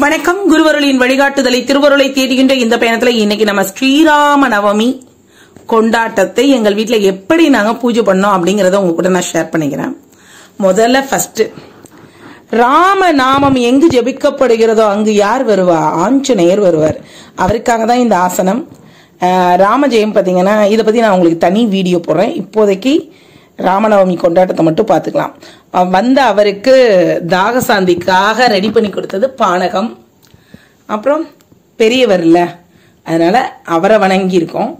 வணக்கம் குருவருளின் வழிகாட்டுதலை திருவருளை தேடுகின்ற இந்த பயணத்துல இன்னைக்கு நம்ம ஸ்ரீராம நவமி கொண்டாட்டத்தை எங்கள் வீட்ல எப்படி நாங்க பூஜை பண்ணோம் அப்படிங்கறத உங்க கூட நான் ஷேர் பண்ணிக்கிறேன் முதல்ல ஃபர்ஸ்ட் ராம நாமம் எங்கு ஜெபிக்கப்படுகிறதோ அங்கு யார் வருவா ஆஞ்சநேயர் வருவார் அவருக்காக தான் இந்த ஆசனம் அஹ், ராமஜெயம் பார்த்தீங்கன்னா இதை பத்தி நான் உங்களுக்கு தனி வீடியோ போடுறேன் இப்போதைக்கு ராமநவமி கொண்டாட்டத்தை மட்டும் பார்த்துக்கலாம் அஹ், வந்த அவருக்கு தாகசாந்திக்காக ரெடி பண்ணி கொடுத்தது பானகம் அப்புறம் பெரியவர் இல்ல அதனால அவரை வணங்கியிருக்கோம்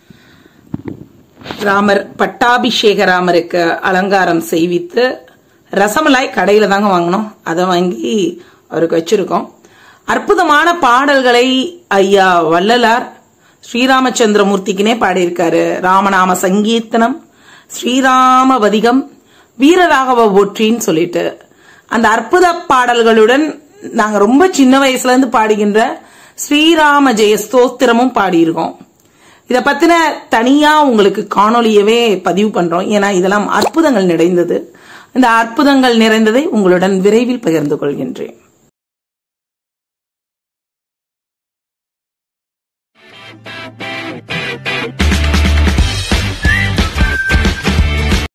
ராமர் பட்டாபிஷேக ராமருக்கு அலங்காரம் செய்வித்து ரசமலாய் கடையில தாங்க வாங்கினோம் அதை வாங்கி அவருக்கு வச்சிருக்கோம் அற்புதமான பாடல்களை ஐயா வள்ளலார் ஸ்ரீராமச்சந்திரமூர்த்திக்குனே பாடியிருக்காரு ராமநாம சங்கீர்த்தனம் ஸ்ரீராமவதிகம் வீரராகவ ஒற்றின்னு சொல்லிட்டு அந்த அற்புத பாடல்களுடன் நாங்க ரொம்ப சின்ன வயசுல இருந்து பாடுகின்ற ஸ்ரீராம ஜெய ஸ்தோத்திரமும் பாடியிருக்கோம் இத பத்தின தனியா உங்களுக்கு காணொளியவே பதிவு பண்றோம் ஏன்னா இதெல்லாம் அற்புதங்கள் நிறைந்தது இந்த அற்புதங்கள் நிறைந்ததை உங்களுடன் விரைவில் பகிர்ந்து கொள்கின்றேன்